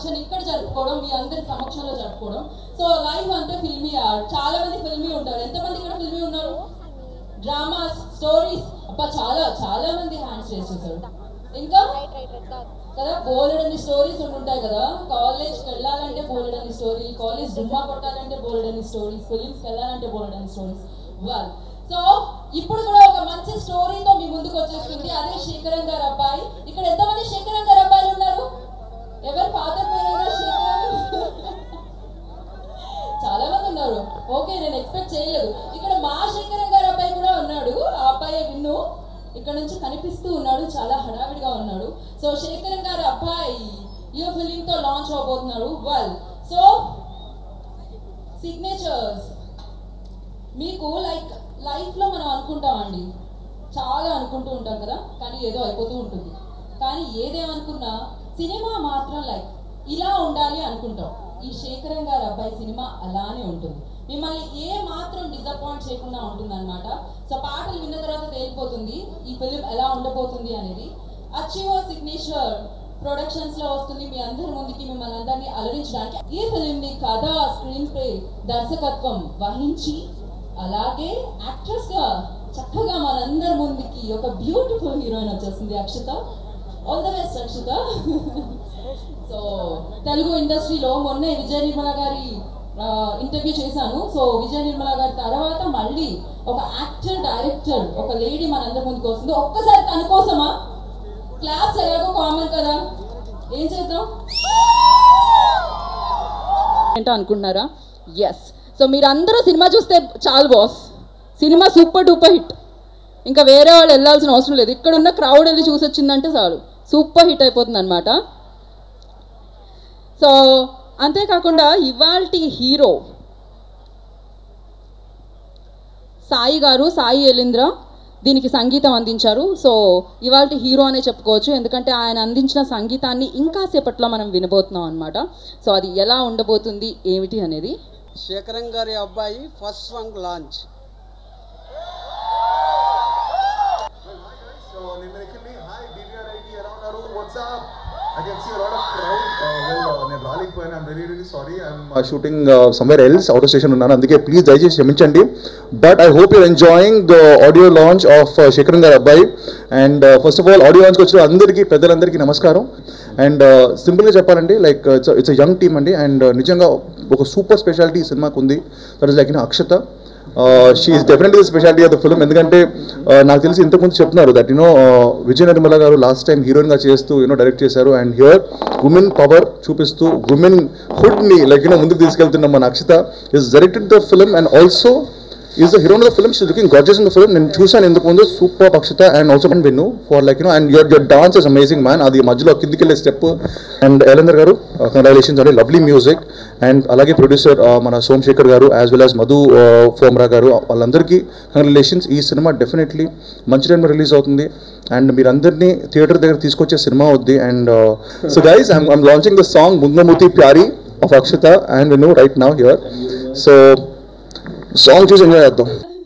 Function ఇక్కడ జరుపుకోవడం మీ అందరి సమక్షంలో జరుపుకోవడం సో లైఫ్ అంటే ఫిల్మీ ఆర్ట్ చాలా మంది ఫిల్మీ ఉంటారు ఎంతమంది ఇక్కడ ఫిల్మీ ఉన్నారు డ్రామాస్ స్టోరీస్ అబ్బా చాలా చాలా మంది హ్యాండ్స్ రేస్ చేశారు ఇంకా కదా బోలెడని స్టోరీస్ ఉంటాయి కదా కాలేజ్కి వెళ్ళాలంటే బోలెడని స్టోరీ కాలేజ్ డుమ్మా కొట్టాలంటే బోలెడని స్టోరీస్ ఫిలిమ్స్కి వెళ్ళాలంటే బోలెడని స్టోరీస్ వెల్ సో ఇప్పుడు కూడా ఒక మంచి స్టోరీతో మీ ముందుకు వచ్చేస్తుంది అదే శేఖరం గారు అబ్బాయి ఇక్కడ ఎంతమంది శేఖరం గారు అబ్బాయిలు ఉన్నారు ఎవరు ఫాదర్ పేరు శేఖరం చాలా మంది ఉన్నారు ఓకే నేను ఎక్స్పెక్ట్ చేయలేదు ఇక్కడ మా శేఖరం గారు అబ్బాయి కూడా ఉన్నాడు ఆ అబ్బాయి విన్ను ఇక్కడ నుంచి కనిపిస్తూ ఉన్నాడు చాలా హడావిడిగా ఉన్నాడు సో శేఖరం గారు అబ్బాయి ఈ ఫిలిం తో లాంచ్ అవబోతున్నారు వెల్ సో సిగ్నేచర్స్ మీకు లైక్ లైఫ్ లో మనం అనుకుంటామండి చాలా అనుకుంటూ ఉంటాం కదా కానీ ఏదో అయిపోతూ ఉంటుంది కానీ ఏదేమనుకున్నా సినిమా మాత్రం లైక్ ఇలా ఉండాలి అనుకుంటాం ఈ శేఖరం గారి అబ్బాయి సినిమా అలానే ఉంటుంది మిమ్మల్ని ఏ మాత్రం డిసప్పాయింట్ చేయకుండా ఉంటుంది అనమాట సో పాటలు విన్న తర్వాత తేలిపోతుంది ఈ ఫిలిం ఎలా ఉండబోతుంది అనేది అచీవర్ సిగ్నేచర్ ప్రొడక్షన్స్ లో వస్తుంది మీ అందరి ముందుకి మిమ్మల్ని అందరినీ అలరించడానికి ఈ ఫిలిం ని కథ స్క్రీన్ ప్లే దర్శకత్వం వహించి అలాగే యాక్ట్రెస్ గా చక్కగా మనందరి ముందుకి ఒక బ్యూటిఫుల్ హీరోయిన్ వచ్చేస్తుంది Akshata all the best Akshata so Telugu ఇండస్ట్రీలో మొన్నే విజయ నిర్మల గారి ఇంటర్వ్యూ చేశాను సో విజయ నిర్మల గారి తర్వాత మళ్ళీ ఒక యాక్టర్ డైరెక్టర్ ఒక లేడీ మనందరి ముందుకు వస్తుంది ఒక్కసారి తన కోసమా క్లాప్స్ ఎలాగో కామన్ కదా ఏం చేద్దాం ఏంటో అనుకుంటున్నారా ఎస్ సో మీరు అందరూ సినిమా చూస్తే చాలు boss cinema super duper hit ఇంకా వేరే వాళ్ళు వెళ్ళాల్సిన అవసరం లేదు ఇక్కడ ఉన్న క్రౌడ్ వెళ్ళి చూసి వచ్చిందంటే చాలు సూపర్ హిట్ అయిపోతుంది అనమాట సో అంతేకాకుండా ఇవాల్టి హీరో సాయి గారు సాయి ఎలింద్ర దీనికి సంగీతం అందించారు సో ఇవాళ హీరో అనే చెప్పుకోవచ్చు ఎందుకంటే ఆయన అందించిన సంగీతాన్ని ఇంకా సేపట్లో మనం వినబోతున్నాం అనమాట సో అది ఎలా ఉండబోతుంది ఏమిటి అనేది శేఖరం గారి అబ్బాయి ఫస్ట్ సాంగ్ లాంచ్ So, నిన్న నిఖిల్ని హాయ్ డివిఆర్ ఐటీ ఎలా ఉన్నారు what's up I can see lot of crowd well నేను రాలేకపోయాను I'm very very sorry I'm shooting somewhere else outstation ఉన్నాను అందుకే ప్లీజ్ దయచేసి క్షమించండి but I hope your enjoying the audio launch of Shekharam గారి అబ్బాయి and first of all audio లాంచ్కి వచ్చిన అందరికీ పెద్దలందరికీ నమస్కారం అండ్ సింపుల్గా చెప్పాలండి like it's it's young team అండి అండ్ నిజంగా ఒక సూపర్ స్పెషాలిటీ ఈ సినిమాకు ఉంది that is like Akshata she is definitely the speciality of the film ఎందుకంటే uh, నాకు తెలిసి ఇంతకుముందు చెప్తున్నారు దట్ యూనో విజయ నిర్మల గారు లాస్ట్ టైం హీరోయిన్గా చేస్తూ యూనో డైరెక్ట్ చేశారు అండ్ హియర్ ఉమెన్ పవర్ చూపిస్తూ ఉమెన్ హుడ్ని లైక్ యూనో ముందుకు తీసుకెళ్తున్న మన Akshita is directed the film and also is the heroine of the film she looking gorgeous in the film నేను చూసాను ఇంతకు ముందు super Akshita and also and Vinnu for like you know and your your dance is amazing man అది మధ్యలో కిందికి వెళ్ళే step and ఎలందర్ గారు congratulations అండి లవ్లీ మ్యూజిక్ అండ్ అలాగే ప్రొడ్యూసర్ మన సోమశేఖర్ గారు యాజ్ వెల్ యాజ్ మధు ఫోమ్రా గారు వాళ్ళందరికీ కంగ్రాచులేషన్స్ ఈ సినిమా డెఫినెట్లీ మంచి టైంలో రిలీజ్ అవుతుంది అండ్ మీరందరినీ థియేటర్ దగ్గర తీసుకొచ్చే సినిమా అవుద్ది and so guys I'm I'm launching the song ముంగమూతి ప్యారీ of Akshata and Vinnu right now here so song చూసి ఎంజాయ్ చేద్దాం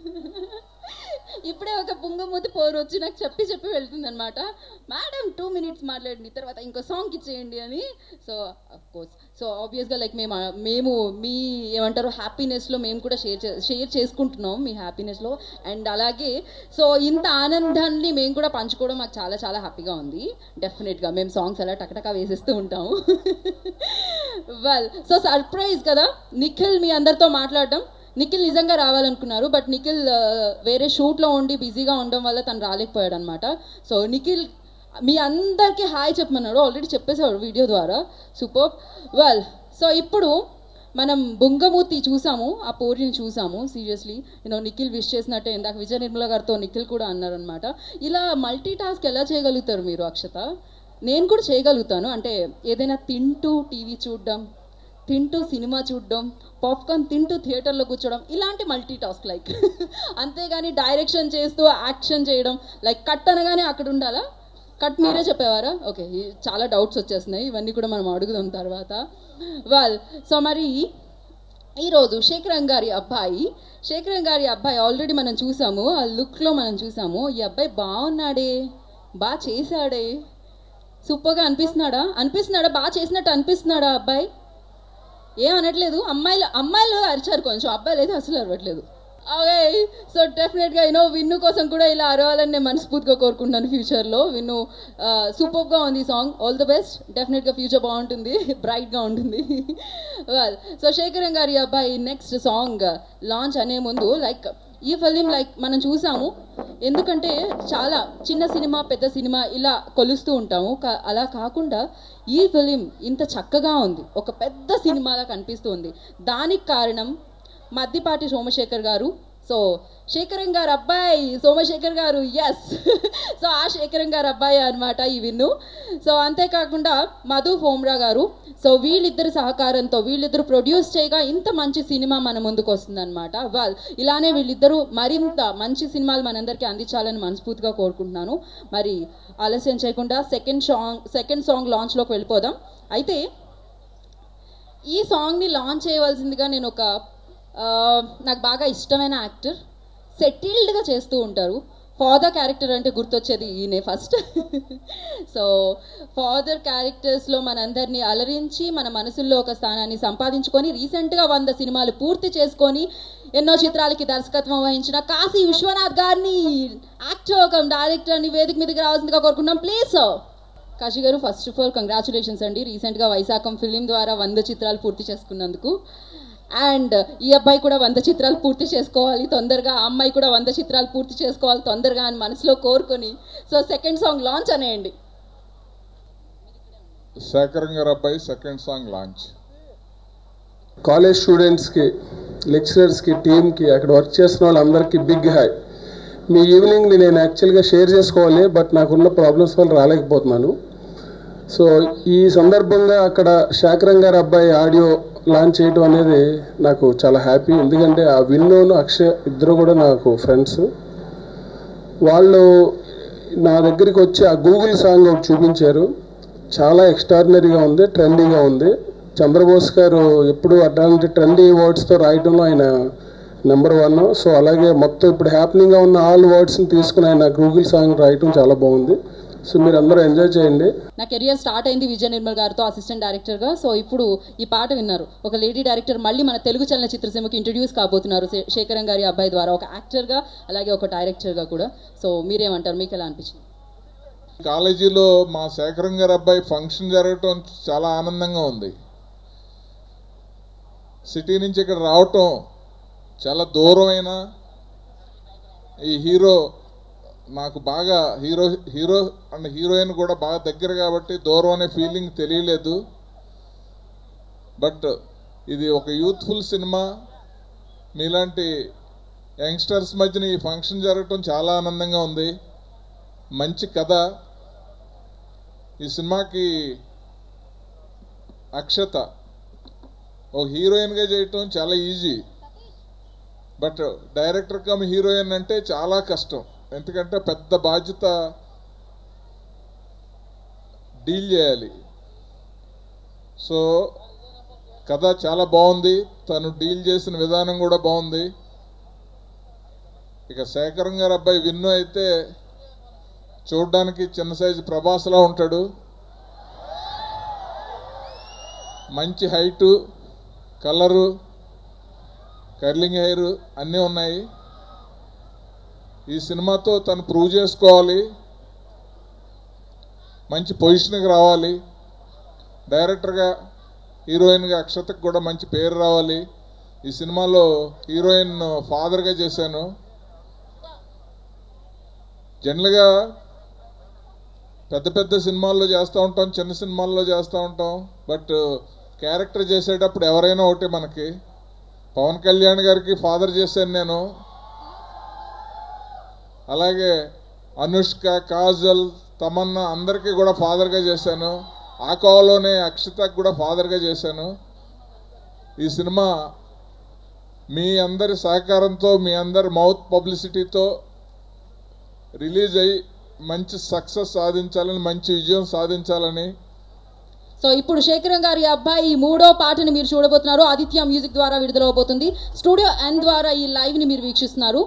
ఇప్పుడే ఒక పుంగమూతి పోరు వచ్చి నాకు చెప్పి చెప్పి వెళ్తుంది అనమాట మేడం టూ మినిట్స్ మాట్లాడండి తర్వాత ఇంకో సాంగ్ ఇచ్చేయండి అని సో అఫ్ కోర్స్ సో ఆబ్వియస్గా లైక్ మేము మేము మీ ఏమంటారు హ్యాపీనెస్లో మేము కూడా షేర్ చే షేర్ చేసుకుంటున్నాం మీ హ్యాపీనెస్లో అండ్ అలాగే సో ఇంత ఆనందాన్ని మేము కూడా పంచుకోవడం మాకు చాలా చాలా హ్యాపీగా ఉంది డెఫినెట్గా మేము సాంగ్స్ అలా టకటకా వేసేస్తూ ఉంటాము వెల్ సో సర్ప్రైజ్ కదా నిఖిల్ మీ అందరితో మాట్లాడటం నిఖిల్ నిజంగా రావాలనుకున్నారు బట్ నిఖిల్ ఆ, వేరే షూట్లో ఉండి బిజీగా ఉండడం వల్ల తను రాలేకపోయాడు అనమాట సో నిఖిల్ మీ అందరికీ హాయ్ చెప్పమన్నాడు ఆల్రెడీ చెప్పేశాడు వీడియో ద్వారా సూపర్ వెల్ సో ఇప్పుడు మనం బుంగమూర్తి చూసాము ఆ పోరిని చూసాము సీరియస్లీ యూనో నిఖిల్ విష్ చేసినట్టే ఇందాక విజయ నిర్మల గారితో నిఖిల్ కూడా అన్నారనమాట ఇలా మల్టీ టాస్క్ ఎలా చేయగలుగుతారు మీరు అక్షత నేను కూడా చేయగలుగుతాను అంటే ఏదైనా తింటూ టీవీ చూడడం తింటూ సినిమా చూడడం పాప్కార్న్ తింటూ థియేటర్లో కూర్చోవడం ఇలాంటి మల్టీ టాస్క్ లైక్ అంతేగాని డైరెక్షన్ చేస్తూ యాక్షన్ చేయడం లైక్ కట్ అనగానే అక్కడ ఉండాలా కట్ మీరే చెప్పేవారా ఓకే ఈ- చాలా డౌట్స్ వచ్చేస్తున్నాయి ఇవన్నీ కూడా మనం అడుగుదాం తర్వాత వెల్ సో మరి ఈరోజు శేఖరం గారి అబ్బాయి శేఖరం గారి అబ్బాయి ఆల్రెడీ మనం చూసాము ఆ లుక్లో మనం చూసాము ఈ అబ్బాయి బాగున్నాడే బాగా చేశాడే సూపర్గా అనిపిస్తున్నాడా అనిపిస్తున్నాడా బాగా చేసినట్టు అనిపిస్తున్నాడా అబ్బాయి ఏం అనట్లేదు అమ్మాయిలు అమ్మాయిలు అరిచారు కొంచెం అబ్బాయిలు అయితే అసలు అరవట్లేదు ఓకే సో డెఫినెట్గా యూనో విన్ను కోసం కూడా ఇలా అరవాలని నేను మనస్ఫూర్తిగా కోరుకుంటున్నాను ఫ్యూచర్లో విన్ను సూపర్గా ఉంది ఈ సాంగ్ ఆల్ ది బెస్ట్ డెఫినెట్గా ఫ్యూచర్ బాగుంటుంది బ్రైట్గా ఉంటుంది వెల్ సో శేఖరం గారి అబ్బాయి నెక్స్ట్ సాంగ్ లాంచ్ అనే ముందు లైక్ ఈ ఫిలిం లైక్ మనం చూసాము ఎందుకంటే చాలా చిన్న సినిమా పెద్ద సినిమా ఇలా కొలుస్తూ ఉంటాము కా- అలా కాకుండా ఈ ఫిలిం ఇంత చక్కగా ఉంది ఒక పెద్ద సినిమాగా కనిపిస్తుంది దానికి కారణం మద్దిపాటి సోమశేఖర్ గారు సో శేఖరం గారు అబ్బాయి సోమశేఖర్ గారు ఎస్ సో ఆ శేఖరం గారు అబ్బాయి అనమాట ఈ విన్ను సో అంతేకాకుండా మధు హోమ్రా గారు సో వీళ్ళిద్దరు సహకారంతో వీళ్ళిద్దరు ప్రొడ్యూస్ చేయగా ఇంత మంచి సినిమా మన ముందుకు వస్తుందన్నమాట వాల్ ఇలానే వీళ్ళిద్దరూ మరింత మంచి సినిమాలు మనందరికీ అందించాలని మనస్ఫూర్తిగా కోరుకుంటున్నాను మరి ఆలస్యం చేయకుండా సెకండ్ సాంగ్ సెకండ్ సాంగ్ లాంచ్లోకి వెళ్ళిపోదాం అయితే ఈ సాంగ్ని లాంచ్ చేయవలసిందిగా నేను ఒక ఆ, నాకు బాగా ఇష్టమైన యాక్టర్ సెటిల్డ్గా చేస్తూ ఉంటారు ఫాదర్ క్యారెక్టర్ అంటే గుర్తొచ్చేది ఈయనే ఫస్ట్ సో ఫాదర్ క్యారెక్టర్స్లో మనందరినీ అలరించి మన మనసుల్లో ఒక స్థానాన్ని సంపాదించుకొని రీసెంట్గా వంద సినిమాలు పూర్తి చేసుకొని ఎన్నో చిత్రాలకి దర్శకత్వం వహించిన కాశీ విశ్వనాథ్ గారిని యాక్టర్ ఒక డైరెక్టర్ని వేదిక మీదకి రావాల్సిందిగా కోరుకుంటున్నాం ప్లీజ్ కాశీ గారు ఫస్ట్ ఆఫ్ ఆల్ కంగ్రాచులేషన్స్ అండి రీసెంట్గా వైశాఖం ఫిలిం ద్వారా వంద చిత్రాలు పూర్తి చేసుకున్నందుకు అండ్ ఈ అబ్బాయి కూడా వంద చిత్రాలు పూర్తి చేసుకోవాలి తొందరగా ఆ అమ్మాయి కూడా వంద చిత్రాలు పూర్తి చేసుకోవాలి తొందరగా అని మనసులో కోరుకొని సో సెకండ్ సాంగ్ లాంచ్ అనేయండి శేఖరం గారు అబ్బాయి సెకండ్ సాంగ్ లాంచ్ కాలేజ్ స్టూడెంట్స్కి లెక్చరర్స్కి టీమ్కి అక్కడ వర్క్ చేస్తున్న వాళ్ళందరికీ బిగ్ హాయ్ మీ ఈవినింగ్ని నేను యాక్చువల్గా షేర్ చేసుకోవాలి బట్ నాకున్న ప్రాబ్లమ్స్ వల్ల రాలేకపోతున్నాను సో ఈ సందర్భంగా అక్కడ శాకరం గారి అబ్బాయి ఆడియో లాంచ్ చేయడం అనేది నాకు చాలా హ్యాపీ ఎందుకంటే ఆ విన్నోను అక్షయ్ ఇద్దరు కూడా నాకు ఫ్రెండ్స్ వాళ్ళు నా దగ్గరికి వచ్చి ఆ గూగుల్ సాంగ్ ఒకటి చూపించారు చాలా ఎక్స్ట్రాడినరీగా ఉంది ట్రెండీగా ఉంది చంద్రబోస్ గారు ఎప్పుడు అట్లాంటి ట్రెండీ వర్డ్స్తో రాయడంలో ఆయన నెంబర్ వన్ సో అలాగే మొత్తం ఇప్పుడు హ్యాపీనింగ్గా ఉన్న ఆల్ వర్డ్స్ని తీసుకుని ఆయన గూగుల్ సాంగ్ రాయటం చాలా బాగుంది సో మీరు అందరూ ఎంజాయ్ చేయండి నా కెరియర్ స్టార్ట్ అయింది విజయ నిర్మల్ గారితో అసిస్టెంట్ డైరెక్టర్గా సో ఇప్పుడు ఈ పాట విన్నారు ఒక లేడీ డైరెక్టర్ మళ్ళీ మన తెలుగు చలన చిత్రసీమకి ఇంట్రడ్యూస్ కాబోతున్నారు శే- శేఖరం గారి అబ్బాయి ద్వారా ఒక యాక్టర్గా అలాగే ఒక డైరెక్టర్గా కూడా సో మీరేమంటారు మీకు ఎలా అనిపించింది కాలేజీలో మా శేఖరం గారి అబ్బాయి ఫంక్షన్ జరగటం చాలా ఆనందంగా ఉంది సిటీ నుంచి ఇక్కడ రావటం చాలా దూరమైన ఈ హీరో నాకు బాగా హీరో హీరో అండ్ హీరోయిన్ కూడా బాగా దగ్గర కాబట్టి దూరం అనే ఫీలింగ్ తెలియలేదు బట్ ఇది ఒక యూత్ఫుల్ సినిమా మీలాంటి యంగ్స్టర్స్ మధ్యన ఈ ఫంక్షన్ జరగటం చాలా ఆనందంగా ఉంది మంచి కథ ఈ సినిమాకి అక్షత ఒక హీరోయిన్గా చేయటం చాలా easy but director come heroine అంటే చాలా కష్టం ఎందుకంటే పెద్ద బాధ్యత డీల్ చేయాలి సో కథ చాలా బాగుంది తను డీల్ చేసిన విధానం కూడా బాగుంది ఇక శేఖరం గారు అబ్బాయి విన్ను అయితే చూడడానికి చిన్న సైజు ప్రభాస్లా ఉంటాడు మంచి హైటు కలరు కర్లింగ్ హెయిర్ అన్నీ ఉన్నాయి ఈ సినిమాతో తను ప్రూవ్ చేసుకోవాలి మంచి పొజిషన్కి రావాలి డైరెక్టర్గా హీరోయిన్గా అక్షతకు కూడా మంచి పేరు రావాలి ఈ సినిమాలో హీరోయిన్ ఫాదర్గా చేశాను జనరల్గా పెద్ద పెద్ద సినిమాల్లో చేస్తూ ఉంటాం చిన్న సినిమాల్లో చేస్తూ ఉంటాం బట్ క్యారెక్టర్ చేసేటప్పుడు ఎవరైనా ఒకటి మనకి పవన్ కళ్యాణ్ గారికి ఫాదర్ చేశాను నేను అలాగే అనుష్క కాజల్ తమన్నా అందరికీ కూడా ఫాదర్గా చేశాను ఆ కోవలోనే అక్షతకు కూడా ఫాదర్గా చేశాను ఈ సినిమా మీ అందరి సహకారంతో మీ అందరి మౌత్ పబ్లిసిటీతో రిలీజ్ అయ్యి మంచి సక్సెస్ సాధించాలని మంచి విజయం సాధించాలని సో ఇప్పుడు శేఖరం గారి అబ్బాయి ఈ మూడో పాటని మీరు చూడబోతున్నారు ఆదిత్య మ్యూజిక్ ద్వారా విడుదలవబోతుంది స్టూడియో ఎన్ ద్వారా ఈ లైవ్ని మీరు వీక్షిస్తున్నారు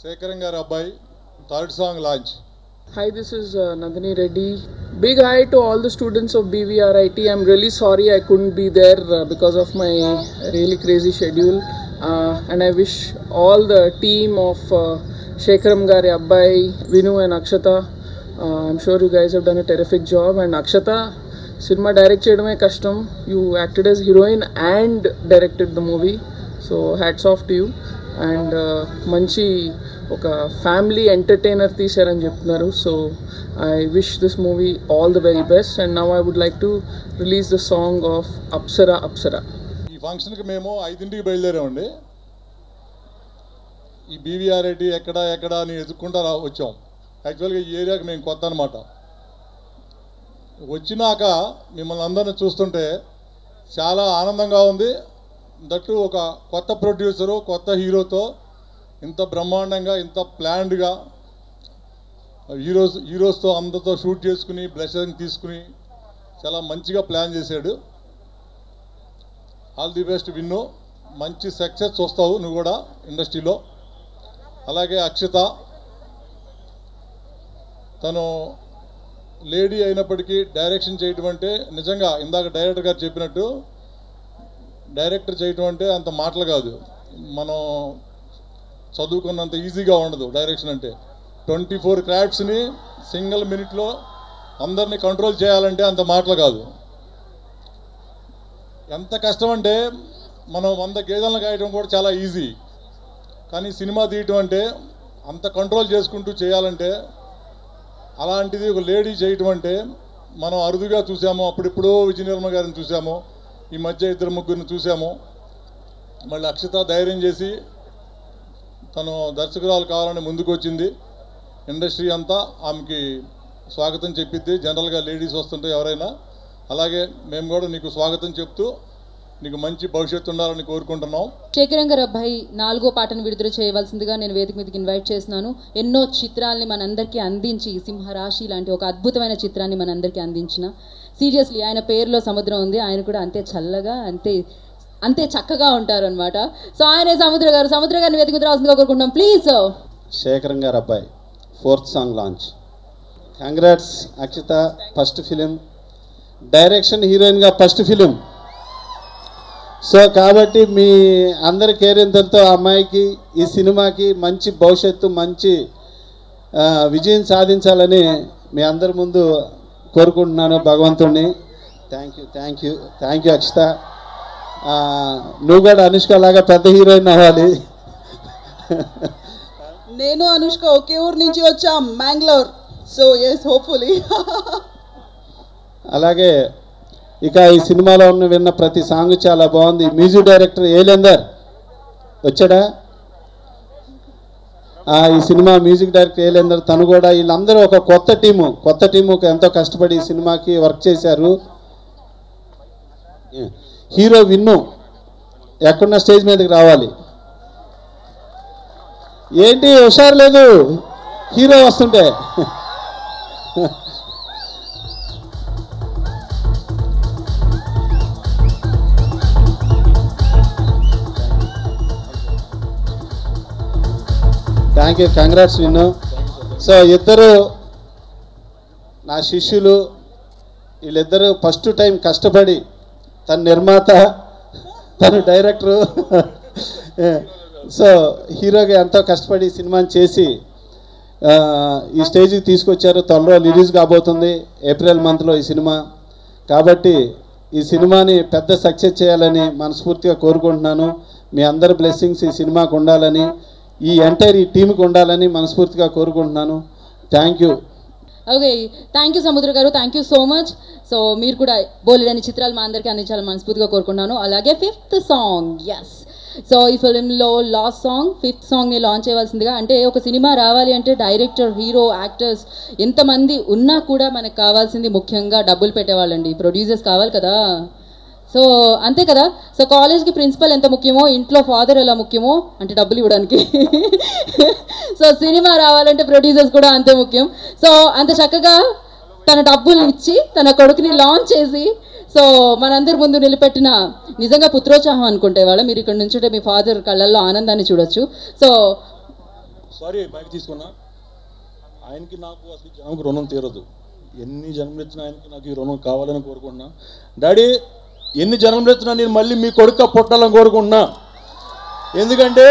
శేఖరం గారి అబ్బాయి third song launch Hi, this is uh, Nandini Reddy. Big hi to all the students of BVRIT. I'm really sorry I couldn't be there uh, because of my really crazy schedule. Uh, and I wish all the team of uh, Shekharam Gari Abbai, Vinu, and Akshata. Uh, I'm sure you guys have done a terrific job. And Akshata, cinema direct చేయడమే కష్టం you acted as heroine and directed the movie so hats off to you and మంచి ఒక family entertainer తీశారని చెప్తున్నారు so I wish this movie all the very best and now I would like to release the song of Apsara Apsara ఈ ఫంక్షన్కి మేము ఐదింటికి బయలుదేరామండి ఈ BVR Reddy ఎక్కడ ఎక్కడ అని ఎదుక్కుంటా రా వచ్చాం యాక్చువల్గా ఈ ఏరియాకి మేము కొత్త అనమాట వచ్చినాక మిమ్మల్ని అందరిని చూస్తుంటే చాలా ఆనందంగా ఉంది దట్టు ఒక కొత్త ప్రొడ్యూసరు కొత్త హీరోతో ఇంత బ్రహ్మాండంగా ఇంత ప్లాన్డ్గా హీరోస్ హీరోస్తో అందరితో షూట్ చేసుకుని బ్లెస్సింగ్ తీసుకుని చాలా మంచిగా ప్లాన్ చేశాడు ఆల్ ది బెస్ట్ విన్ను మంచి సక్సెస్ చూస్తావు నువ్వు కూడా ఇండస్ట్రీలో అలాగే అక్షత తను లేడీ అయినప్పటికీ డైరెక్షన్ చేయటం అంటే నిజంగా ఇందాక డైరెక్టర్ గారు చెప్పినట్టు డైరెక్టర్ చేయటం అంటే అంత మాటలు కాదు మనం చదువుకున్నంత ఈజీగా ఉండదు డైరెక్షన్ అంటే ట్వంటీ ఫోర్ క్రాఫ్ట్స్ని సింగిల్ మినిట్లో అందరినీ కంట్రోల్ చేయాలంటే అంత మాటలు కాదు ఎంత కష్టం అంటే మనం వంద గేదెలను కాయడం కూడా చాలా ఈజీ కానీ సినిమా తీయటం అంటే అంత కంట్రోల్ చేసుకుంటూ చేయాలంటే అలాంటిది ఒక లేడీ చేయటం అంటే మనం అరుదుగా చూసాము అప్పుడిప్పుడో విజయ నిర్మ గారిని చూసాము ఈ మధ్య ఇద్దరు ముగ్గురిని చూసాము మళ్ళీ అక్షత ధైర్యం చేసి తను దర్శకురాలు కావాలని ముందుకు వచ్చింది ఇండస్ట్రీ అంతా ఆమెకి స్వాగతం చెప్పిద్ది జనరల్గా లేడీస్ వస్తుంటే ఎవరైనా అలాగే మేము కూడా నీకు స్వాగతం చెప్తూ నీకు మంచి భవిష్యత్తు ఉండాలని కోరుకుంటున్నాం శేఖరం గారు అబ్బాయి నాలుగో పాటను విడుదల చేయవలసిందిగా నేను వేదిక మీదకి ఇన్వైట్ చేస్తున్నాను ఎన్నో చిత్రాల్ని మనందరికీ అందించి సింహరాశి లాంటి ఒక అద్భుతమైన చిత్రాన్ని మనందరికీ అందించిన సీరియస్లీ ఆయన పేరులో సముద్రం ఉంది ఆయన కూడా అంతే చల్లగా అంతే అంతే చక్కగా ఉంటారు అనమాట సో ఆయనే సముద్ర గారు సముద్ర గారిని వేదిక మీద రావాల్సిందిగా కోరుకుంటున్నాం ప్లీజ్ శేఖరం గారు అబ్బాయి fourth song launch congrats Akshita first film direction హీరోయిన్గా ఫస్ట్ ఫిలిం సో కాబట్టి మీ అందరి కేరింతలతో ఆ అమ్మాయికి ఈ సినిమాకి మంచి భవిష్యత్తు మంచి ఆ, విజయం సాధించాలని మీ అందరి ముందు కోరుకుంటున్నాను భగవంతుడిని thank you thank you thank you Akshita ఆ, నువ్వు కూడా అనుష్క లాగా పెద్ద హీరోయిన్ అవ్వాలి నేను అనుష్క ఒకే ఊరు నుంచి వచ్చాం మ్యాంగ్లూర్ సో ఎస్ హోప్ఫుల్లీ అలాగే ఇక ఈ సినిమాలో ఉన్న విన్న ప్రతి సాంగ్ చాలా బాగుంది మ్యూజిక్ డైరెక్టర్ ఏలేందర్ వచ్చాడా ఆ, ఈ సినిమా మ్యూజిక్ డైరెక్టర్ ఏలేందర్ తను కూడా వీళ్ళందరూ ఒక కొత్త టీము కొత్త టీము ఎంతో కష్టపడి ఈ సినిమాకి వర్క్ చేశారు హీరో విన్ను ఎక్కడున్న స్టేజ్ మీదకి రావాలి ఏంటి హుషారు లేదు హీరో వస్తుంటే thank you congrats Vinnu so ఇద్దరు నా శిష్యులు వీళ్ళిద్దరూ ఫస్ట్ టైం కష్టపడి తన నిర్మాత తను డైరెక్టరు సో హీరోగా ఎంతో కష్టపడి ఈ సినిమాని చేసి ఆ, ఈ స్టేజ్కి తీసుకొచ్చారు త్వరలో రిలీజ్ కాబోతుంది ఏప్రిల్ మంత్లో ఈ సినిమా కాబట్టి ఈ సినిమాని పెద్ద సక్సెస్ చేయాలని మనస్ఫూర్తిగా కోరుకుంటున్నాను మీ అందరి బ్లెస్సింగ్స్ ఈ సినిమాకు ఉండాలని ఈ ఎంటైర్ ఈ టీంకి ఉండాలని మనస్ఫూర్తిగా కోరుకుంటున్నాను thank you okay thank you Samudra గారు thank you so much so మీరు కూడా బోలెడని చిత్రాలు మా అందరికీ అందించాలని మనస్ఫూర్తిగా కోరుకుంటున్నాను అలాగే ఫిఫ్త్ సాంగ్ ఎస్ సో ఈ ఫిలింలో లాస్ట్ సాంగ్ ఫిఫ్త్ సాంగ్ని లాంచ్ చేయవలసిందిగా అంటే ఒక సినిమా రావాలి అంటే డైరెక్టర్ హీరో యాక్టర్స్ ఎంతమంది ఉన్నా కూడా మనకు కావాల్సింది ముఖ్యంగా డబ్బులు పెట్టేవాళ్ళండి ప్రొడ్యూసర్స్ కావాలి కదా సో అంతే కదా సో కాలేజ్కి ప్రిన్సిపల్ ఎంత ముఖ్యమో ఇంట్లో ఫాదర్ ఎలా ముఖ్యమో అంటే డబ్బులు ఇవ్వడానికి సో సినిమా రావాలంటే ప్రొడ్యూసర్స్ కూడా అంతే ముఖ్యం సో అంత చక్కగా తన డబ్బులు ఇచ్చి తన కొడుకుని లాంచ్ చేసి సో మనందరి ముందు నిలబెట్టిన నిజంగా పుత్రోత్సాహం అనుకుంటే వాళ్ళ మీరు ఇక్కడ నుంచుంటే మీ ఫాదర్ కళ్ళల్లో ఆనందాన్ని చూడొచ్చు సో సారీ మైక్ తీసుకున్నా ఆయనకి నాకు అసలు జనంకి రుణం తీరదు ఎన్ని జన్మలు ఇచ్చినా ఆయనకి నాకు ఈ రుణం కావాలని కోరుకుంటున్నా డాడీ ఎన్ని జన్మలు ఇచ్చినా నేను మళ్ళీ మీ కొడుక పుట్టాలని కోరుకుంటున్నా ఎందుకంటే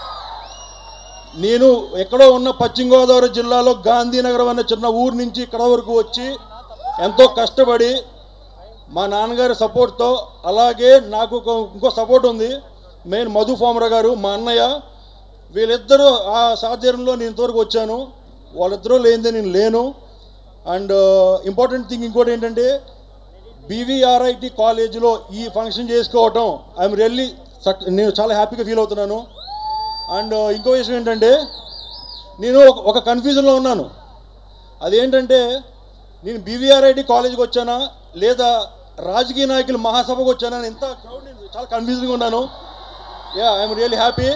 నేను ఎక్కడో ఉన్న పశ్చిమ గోదావరి జిల్లాలో గాంధీనగరం అనే చిన్న ఊరు నుంచి ఇక్కడ వరకు వచ్చి ఎంతో కష్టపడి మా నాన్నగారి సపోర్ట్తో అలాగే నాకు ఒక- ఇంకో సపోర్ట్ ఉంది మెయిన్ మధు ఫామరా గారు మా అన్నయ్య వీళ్ళిద్దరూ ఆ సాధ్యంలో నేను ఇంతవరకు వచ్చాను వాళ్ళిద్దరూ లేనిదే నేను లేను అండ్ ఇంపార్టెంట్ థింగ్ ఇంకోటి ఏంటంటే బీవీఆర్ఐటి కాలేజీలో ఈ ఫంక్షన్ చేసుకోవటం ఐఎమ్ రియల్లీ నేను చాలా హ్యాపీగా ఫీల్ అవుతున్నాను అండ్ ఇంకో విషయం ఏంటంటే నేను ఒక- ఒక కన్ఫ్యూజన్లో ఉన్నాను అదేంటంటే నేను బీవీఆర్ఐటి కాలేజీకి వచ్చానా లేదా రాజకీయ నాయకులు మహాసభకు వచ్చానా అని ఇంత క్రౌడ్ నేను చాలా కన్ఫ్యూజ్గా ఉన్నాను yeah I'm really happy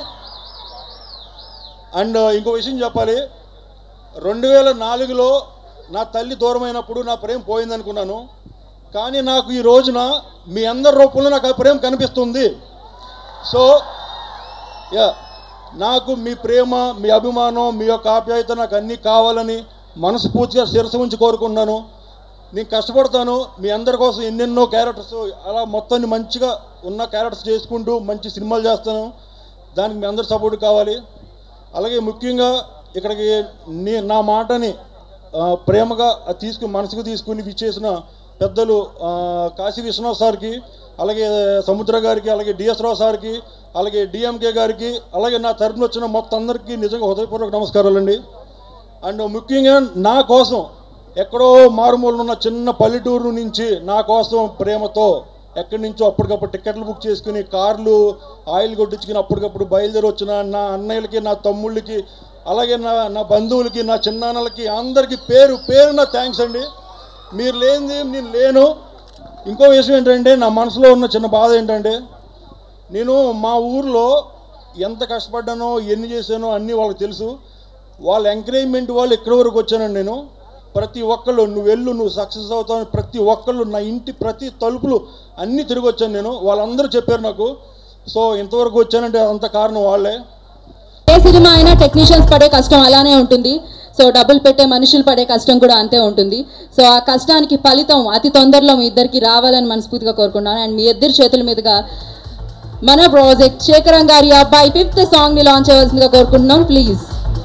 and ఇంకో విషయం చెప్పాలి రెండు వేల నాలుగులో నా తల్లి దూరమైనప్పుడు నా ప్రేమ పోయిందనుకున్నాను కానీ నాకు ఈ రోజున మీ అందరి రూపంలో నాకు ఆ ప్రేమ కనిపిస్తుంది సో యా నాకు మీ ప్రేమ మీ అభిమానం మీ యొక్క ఆప్యాయత నాకు అన్నీ కావాలని మనస్ఫూర్తిగా శిరసు ఉంచి కోరుకుంటున్నాను నేను కష్టపడతాను మీ అందరి కోసం ఎన్నెన్నో క్యారెక్టర్స్ అలా మొత్తాన్ని మంచిగా ఉన్న క్యారెక్టర్స్ చేసుకుంటూ మంచి సినిమాలు చేస్తాను దానికి మీ అందరి సపోర్ట్ కావాలి అలాగే ముఖ్యంగా ఇక్కడికి నీ నా మాటని ఆ, ప్రేమగా అది తీసుకుని మనసుకు తీసుకుని విచ్చేసిన పెద్దలు ఆ, కాశీ విశ్వనాథ్ సార్కి అలాగే సముద్ర గారికి అలాగే డిఎస్ రావు సార్కి అలాగే డిఎంకే గారికి అలాగే నా తరపున వచ్చిన మొత్తం అందరికీ నిజంగా హృదయపూర్వక నమస్కారాలండి అండ్ ముఖ్యంగా నా కోసం ఎక్కడో మారుమూలన ఉన్న చిన్న పల్లెటూరు నుంచి నా కోసం ప్రేమతో ఎక్కడి నుంచో అప్పటికప్పుడు టికెట్లు బుక్ చేసుకుని కార్లు ఆయిల్ కొట్టించుకుని అప్పటికప్పుడు బయలుదేరి వచ్చిన నా అన్నయ్యలకి నా తమ్ముళ్ళకి అలాగే నా నా బంధువులకి నా చిన్నాన్నలకి అందరికీ పేరు పేరు నా థ్యాంక్స్ అండి మీరు లేనిది నేను లేను ఇంకో విషయం ఏంటంటే నా మనసులో ఉన్న చిన్న బాధ ఏంటంటే నేను మా ఊర్లో ఎంత కష్టపడ్డానో ఎన్ని చేశానో అన్నీ వాళ్ళకి తెలుసు వాళ్ళ ఎంకరేజ్మెంట్ వాళ్ళు ఎక్కడి వరకు వచ్చానండి నేను ప్రతి ఒక్కళ్ళు నువ్వు వెళ్ళు నువ్వు సక్సెస్ అవుతావు అని ప్రతి ఒక్కళ్ళు నా ఇంటి ప్రతి తలుపులు అన్నీ తిరిగి వచ్చాను నేను వాళ్ళందరూ చెప్పారు నాకు సో ఇంతవరకు వచ్చానంటే అంత కారణం వాళ్ళే ఏ సినిమా అయినా టెక్నీషియన్స్ పడే కష్టం అలానే ఉంటుంది సో డబ్బులు పెట్టే మనుషులు పడే కష్టం కూడా అంతే ఉంటుంది సో ఆ కష్టానికి ఫలితం అతి తొందరలో మీ ఇద్దరికి రావాలని మనస్ఫూర్తిగా కోరుకుంటున్నాను అండ్ మీ ఇద్దరి చేతుల మీదుగా మన ప్రాజెక్ట్ శేఖరం గారి అబ్బాయి ఫిఫ్త్ సాంగ్ ని లాంచ్ చేయవలసిందిగా కోరుకుంటున్నాం please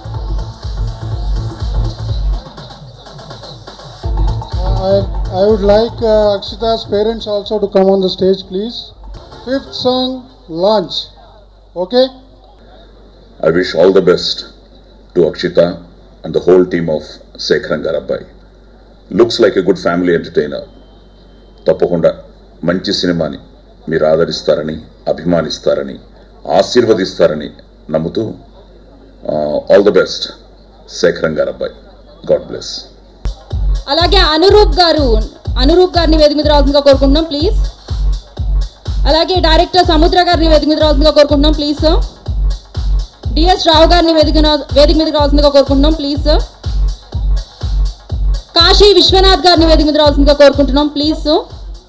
I, I would like uh, Akshita's parents also to come on the stage, please. Fifth song, launch. Okay? I wish all the best to Akshita and the whole team of Sekharan Garabbai. Looks like a good family entertainer. తప్పకుండా మంచి సినిమాని మీరు ఆదరిస్తారని అభిమానిస్తారని ఆశీర్వదిస్తారని నమ్ముతూ all the best Shekharam గారబ్బాయి God bless అలాగే అనురూప్ గారు అనురూప్ గారిని వేదిక మీద రావాల్సిందిగా కోరుకుంటున్నాం ప్లీజ్ అలాగే డైరెక్టర్ సముద్ర గారిని వేదిక మీద రావాల్సిందిగా కోరుకుంటున్నాం ప్లీజ్ సార్ డిఎస్ రావు గారిని వేదిక నా- వేదిక మీదకి రావాల్సిందిగా కోరుకుంటున్నాం ప్లీజ్ సార్ కాశీ విశ్వనాథ్ గారిని వేదిక మీద రావాల్సిందిగా కోరుకుంటున్నాం ప్లీజ్ సార్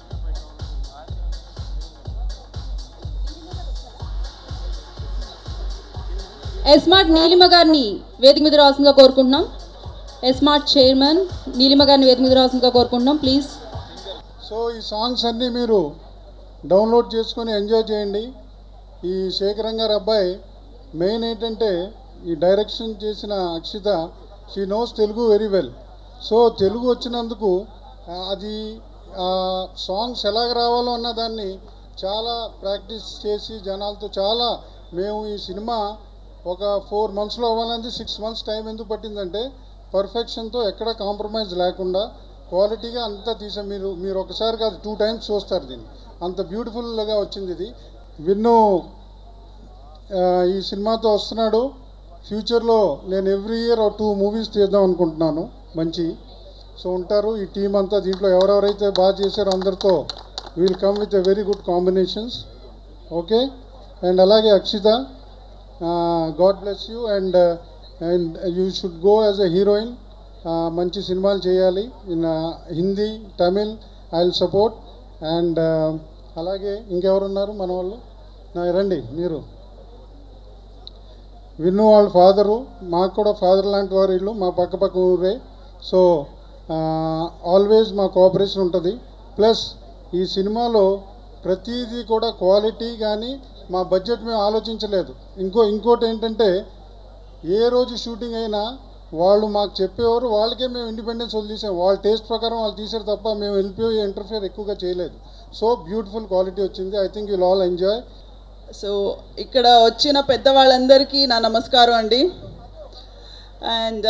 ఎస్మార్ట్ నీలిమ గారిని వేదిక మీద రావాల్సిందిగా కోరుకుంటున్నాం ఎస్మార్ట్ చైర్మన్ నీలిమ గారిని వేదిక మీద రావాల్సిందిగా కోరుకుంటున్నాం ప్లీజ్ సో ఈ సాంగ్స్ అన్నీ మీరు డౌన్లోడ్ చేసుకొని ఎంజాయ్ చేయండి ఈ శేఖరం గారి అబ్బాయి మెయిన్ ఏంటంటే ఈ డైరెక్షన్ చేసిన Akshita she knows Telugu very well so Telugu వచ్చినందుకు ఆ, అది సాంగ్స్ ఎలాగ రావాలో అన్న దాన్ని చాలా ప్రాక్టీస్ చేసి జనాలతో చాలా మేము ఈ సినిమా ఒక ఫోర్ మంత్స్లో అవ్వాలంటే సిక్స్ మంత్స్ టైం ఎందుకు పట్టిందంటే పర్ఫెక్షన్తో ఎక్కడ కాంప్రమైజ్ లేకుండా క్వాలిటీగా అంతా తీసాం మీరు మీరు ఒకసారి కాదు టూ టైమ్స్ చూస్తారు దీన్ని అంత బ్యూటిఫుల్గా వచ్చింది ఇది విన్ను ఆ, ఈ సినిమాతో వస్తున్నాడు ఫ్యూచర్లో నేను ఎవ్రీ ఇయర్ టూ మూవీస్ తీద్దాం అనుకుంటున్నాను మంచి సో ఉంటారు ఈ టీం అంతా దీంట్లో ఎవరెవరైతే బాగా చేశారో అందరితో will come with a very good combinations okay and అలాగే Akshita God bless you and and you should go as a heroine మంచి సినిమాలు చేయాలి in Hindi Tamil I will support and అలాగే ఇంకెవరున్నారు మన వాళ్ళు నా రండి మీరు విన్ను వాళ్ళ ఫాదరు మాకు కూడా ఫాదర్ లాంటి వారు వీళ్ళు మా పక్క పక్క ఊరే సో ఆల్వేస్ మా కోఆపరేషన్ ఉంటుంది ప్లస్ ఈ సినిమాలో ప్రతిదీ కూడా క్వాలిటీ కానీ మా బడ్జెట్ మేము ఆలోచించలేదు ఇంకో ఇంకోటి ఏంటంటే ఏ రోజు షూటింగ్ అయినా వాళ్ళు మాకు చెప్పేవారు వాళ్ళకే మేము ఇండిపెండెన్స్ వదిలేసాం వాళ్ళ టేస్ట్ ప్రకారం వాళ్ళు తీసారు తప్ప మేము వెళ్ళిపోయి ఇంటర్ఫియర్ ఎక్కువగా చేయలేదు సో బ్యూటిఫుల్ క్వాలిటీ వచ్చింది I think you'll all enjoy so ఇక్కడ వచ్చిన పెద్దవాళ్ళందరికీ నా నమస్కారం అండి అండ్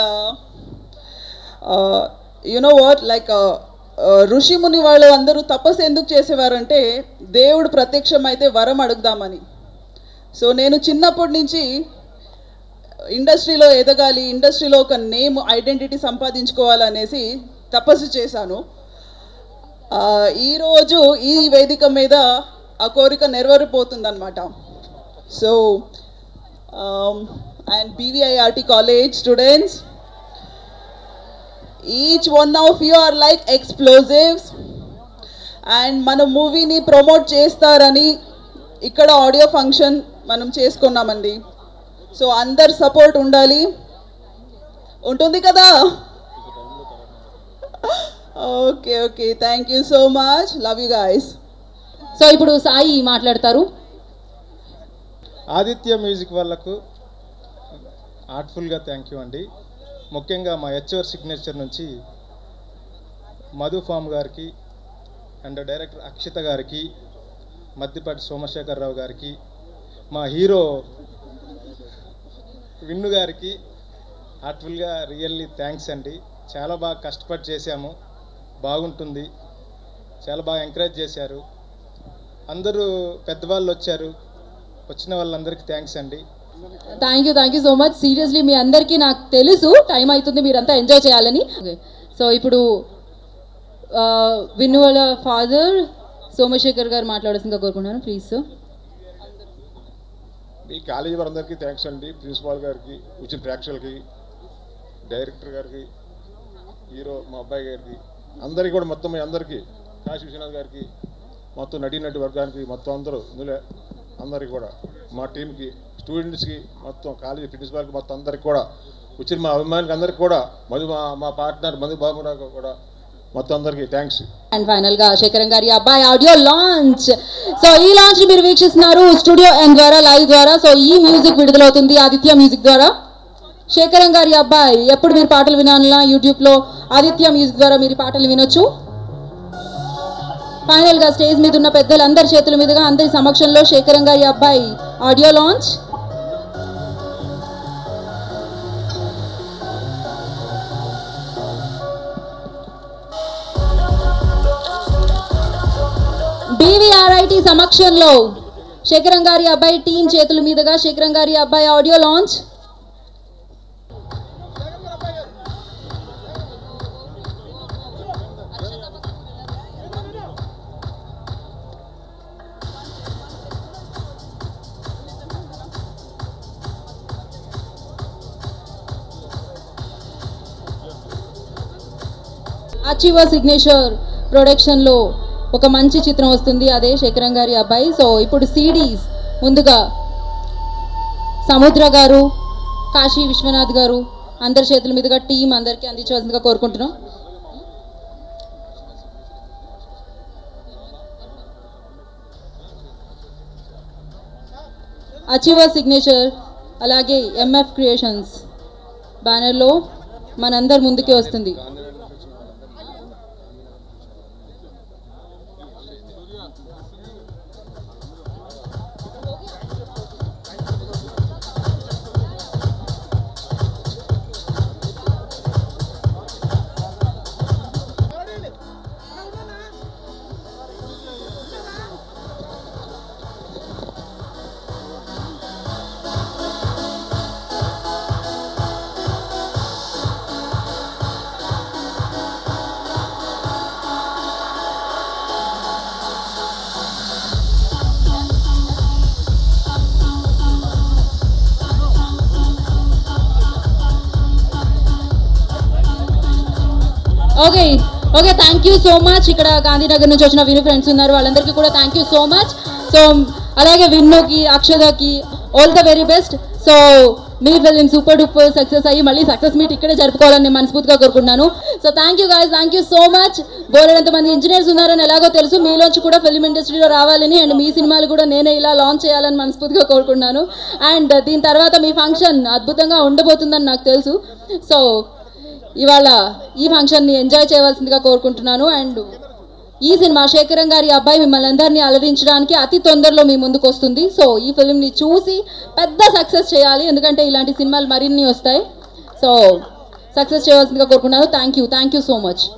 యునో వాట్ లైక్ ఋషిముని వాళ్ళు అందరూ తపస్సు ఎందుకు చేసేవారంటే దేవుడు ప్రత్యక్షం అయితే వరం అడుగుదామని సో నేను చిన్నప్పటి నుంచి ఇండస్ట్రీలో ఎదగాలి ఇండస్ట్రీలో ఒక నేమ్ ఐడెంటిటీ సంపాదించుకోవాలనేసి తపస్సు చేశాను ఆ, ఈరోజు ఈ వేదిక మీద ఆ కోరిక నెరవేరిపోతుందన్నమాట so and BVIRT college students each one of you are like explosives and మన మూవీని ప్రమోట్ చేస్తారని ఇక్కడ ఆడియో ఫంక్షన్ మనం చేసుకున్నామండి సో అందరు సపోర్ట్ ఉండాలి ఉంటుంది కదా okay okay thank you so much love you guys so ఇప్పుడు సాయి మాట్లాడతారు ఆదిత్య మ్యూజిక్ వాళ్ళకు ఆర్ట్ఫుల్గా థ్యాంక్ యూ అండి ముఖ్యంగా మా హెచ్ఓర్ సిగ్నేచర్ నుంచి మధు ఫామ్ గారికి అండ్ డైరెక్టర్ అక్షిత గారికి మద్దిపాటి సోమశేఖరరావు గారికి మా హీరో విన్ను గారికి హార్ట్ఫుల్గా రియల్లీ థ్యాంక్స్ అండి చాలా బాగా కష్టపడి చేశాము బాగుంటుంది చాలా బాగా ఎంకరేజ్ చేశారు అందరూ పెద్దవాళ్ళు వచ్చారు వచ్చిన వాళ్ళందరికీ థ్యాంక్స్ అండి thank you thank you so much seriously మీ అందరికీ నాకు తెలుసు టైం అవుతుంది మీరంతా ఎంజాయ్ చేయాలని సో ఇప్పుడు ఆ, విన్ను వాళ్ళ ఫాదర్ సోమశేఖర్ గారు మాట్లాడాల్సిందిగా కోరుకుంటున్నాను ప్లీజ్ సార్ మీ కాలేజీ వారందరికీ థ్యాంక్స్ అండి ప్రిన్సిపాల్ గారికి వచ్చిన ప్రేక్షకులకి డైరెక్టర్ గారికి హీరో మా అబ్బాయి గారికి అందరికీ కూడా మొత్తం మీ అందరికీ కాశీ విశ్వనాథ్ గారికి మొత్తం నటీనటి వర్గానికి మొత్తం అందరూ ఇందులో అందరికీ కూడా మా టీంకి స్టూడెంట్స్కి మొత్తం కాలేజీ ప్రిన్సిపాల్కి మొత్తం అందరికీ కూడా వచ్చిన మా అభిమానులకి అందరికీ కూడా మధు మా మా పార్ట్నర్ మధు బాబురావు కూడా మొత్తం అందరికీ థ్యాంక్స్ అండ్ ఫైనల్ గా శేఖరం గారి అబ్బాయి ఆడియో లాంచ్ సో ఈ లాంచ్ మీరు వీక్షిస్తున్నారు స్టూడియో ఎన్ ద్వారా లైవ్ ద్వారా సో ఈ మ్యూజిక్ విడుదలవుతుంది ఆదిత్య మ్యూజిక్ ద్వారా శేఖరం గారి అబ్బాయి ఎప్పుడు మీరు పాటలు వినాలన్నా యూట్యూబ్ లో ఆదిత్య మ్యూజిక్ ద్వారా మీరు ఈ పాటలు వినొచ్చు ఫైనల్ గా స్టేజ్ మీద ఉన్న పెద్దలందరి చేతుల మీదుగా అందరి సమక్షంలో శేఖరం గారి అబ్బాయి ఆడియో లాంచ్ బీవీఆర్ఐటి సమక్షంలో శేఖరం గారి అబ్బాయి టీం చేతుల మీదుగా శేఖరం గారి అబ్బాయి ఆడియో లాంచ్ అచీవర్ సిగ్నేచర్ ప్రొడక్షన్లో ఒక మంచి చిత్రం వస్తుంది అదే శేఖరం గారి అబ్బాయి సో ఇప్పుడు సిడీస్ ముందుగా సముద్ర గారు కాశీ విశ్వనాథ్ గారు అందరి చేతుల మీదుగా టీం అందరికీ అందించవలసిందిగా కోరుకుంటున్నాం అచీవర్ సిగ్నేచర్ అలాగే ఎంఎఫ్ క్రియేషన్స్ బ్యానర్లో మనందరి ముందుకే వస్తుంది okay okay thank you so much ఇక్కడ గాంధీనగర్ నుంచి వచ్చిన విను ఫ్రెండ్స్ ఉన్నారు వాళ్ళందరికీ కూడా thank you so much so అలాగే విన్నుకి అక్షతకి all the very best so మీ ఫిలిం సూపర్ డూపర్ సక్సెస్ అయ్యి మళ్ళీ సక్సెస్ మీట్ ఇక్కడే జరుపుకోవాలని నేను మనస్ఫూర్తిగా కోరుకుంటున్నాను so thank you guys thank you so much బోలెడంత మంది ఇంజనీర్స్ ఉన్నారని ఎలాగో తెలుసు మీలోంచి కూడా ఫిలిం ఇండస్ట్రీలో రావాలని అండ్ మీ సినిమాలు కూడా నేనే ఇలా లాంచ్ చేయాలని మనస్ఫూర్తిగా కోరుకుంటున్నాను అండ్ దీని తర్వాత మీ ఫంక్షన్ అద్భుతంగా ఉండబోతుందని నాకు తెలుసు సో ఇవాళ ఈ ఫంక్షన్ని ఎంజాయ్ చేయవలసిందిగా కోరుకుంటున్నాను అండ్ ఈ సినిమా శేఖరం గారి అబ్బాయి మిమ్మల్ని అందరినీ అలరించడానికి అతి తొందరలో మీ ముందుకు వస్తుంది సో ఈ ఫిల్మ్ని చూసి పెద్ద సక్సెస్ చేయాలి ఎందుకంటే ఇలాంటి సినిమాలు మరిన్ని వస్తాయి సో సక్సెస్ చేయవలసిందిగా కోరుకున్నాను thank you thank you so much